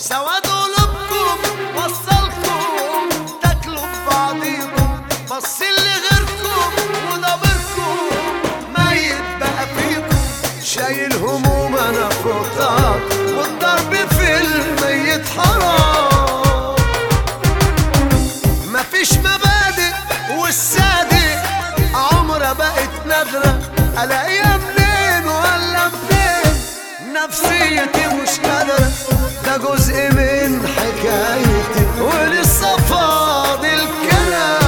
سواد قلوبكم وصلكم تاكلوا ببعضيكم بص اللي غيركم وضميركم ميت بقى فيكم شايل هموم انا فوقك والضرب في الميت حرام مفيش مبادئ والصادق عمرها بقت نادرة الاقيها منين ولا منين نفسيتي مش قادرة ده جزء من حكايتي ولسه فاضل كلام